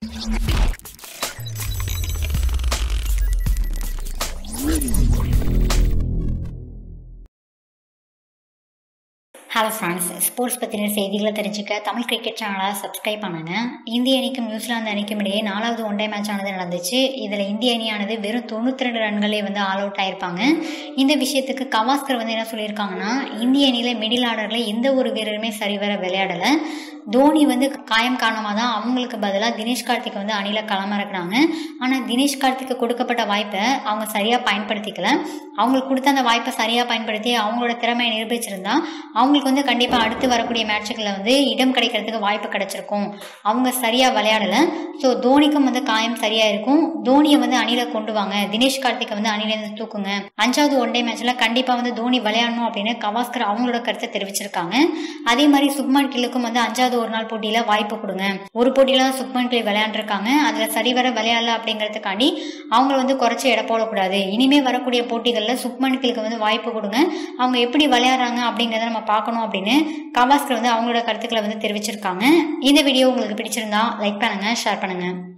hello friends sports பற்றின செய்திகளை தெரிஞ்சுக்க தமிழ் கிரிக்கெட் சேனலை சப்ஸ்கிரைப் பண்ணுங்க இந்திய அணிக்கும் நியூசிலாந்து அணிக்கும் இடையே நாலாவது ஒன் டே மேட்ச் ஆனது நடந்துச்சு இதில் இந்திய அணியானது வெறும் தொண்ணூற்றி ரெண்டு ரன்களே வந்து ஆல் அவுட் ஆயிருப்பாங்க இந்த விஷயத்துக்கு கவாஸ்கர் வந்து என்ன சொல்லியிருக்காங்கன்னா இந்திய அணியில் மிடில் ஆர்டரில் எந்த ஒரு வீரருமே சரிவர விளையாடலை தோனி வந்து காயம் காரணமாக தான் அவங்களுக்கு பதிலாக தினேஷ் கார்த்திக் வந்து அணியில் களமிறக்குனாங்க ஆனால் தினேஷ் கார்த்திக்கு கொடுக்கப்பட்ட வாய்ப்பை அவங்க சரியாக பயன்படுத்திக்கல அவங்களுக்கு கொடுத்த அந்த வாய்ப்பை சரியாக பயன்படுத்தி அவங்களோட திறமையை நிரூபிச்சிருந்தா அவங்களுக்கு வந்து கண்டிப்பாக அடுத்து வரக்கூடிய மேட்சுகளில் வந்து இடம் கிடைக்கிறதுக்கு வாய்ப்பு கிடைச்சிருக்கும் அவங்க சரியாக விளையாடலை ஸோ தோனிக்கும் வந்து காயம் சரியாக இருக்கும் தோனியை வந்து அணியில் கொண்டு வாங்க தினேஷ் கார்த்திகை வந்து அணிலேருந்து தூக்குங்க அஞ்சாவது ஒன் டே மேட்ச்சில் கண்டிப்பாக வந்து தோனி விளையாடணும் அப்படின்னு கவாஸ்கர் அவங்களோட கருத்தை தெரிவிச்சிருக்காங்க அதே மாதிரி சுக்மான் கில்லுக்கும் வந்து அஞ்சாவது ஒரு நாள் போட்டியில வாய்ப்பு கொடுங்க ஒரு போட்டியில தான் சுக்மன் கில் விளையாண்டுருக்காங்க அதுல சரிவர விளையாடல அப்படிங்கிறதுக்காண்டி அவங்கள வந்து குறைச்சி எடை போடக்கூடாது இனிமே வரக்கூடிய போட்டிகளில் சுக்மன் கிலுக்கு வந்து வாய்ப்பு கொடுங்க அவங்க எப்படி விளையாடுறாங்க அப்படிங்கிறத நம்ம பார்க்கணும் அப்படின்னு கவாஸ்கர் வந்து அவங்களோட கருத்துக்களை வந்து தெரிவிச்சிருக்காங்க இந்த வீடியோ உங்களுக்கு பிடிச்சிருந்தா லைக் பண்ணுங்க ஷேர் பண்ணுங்க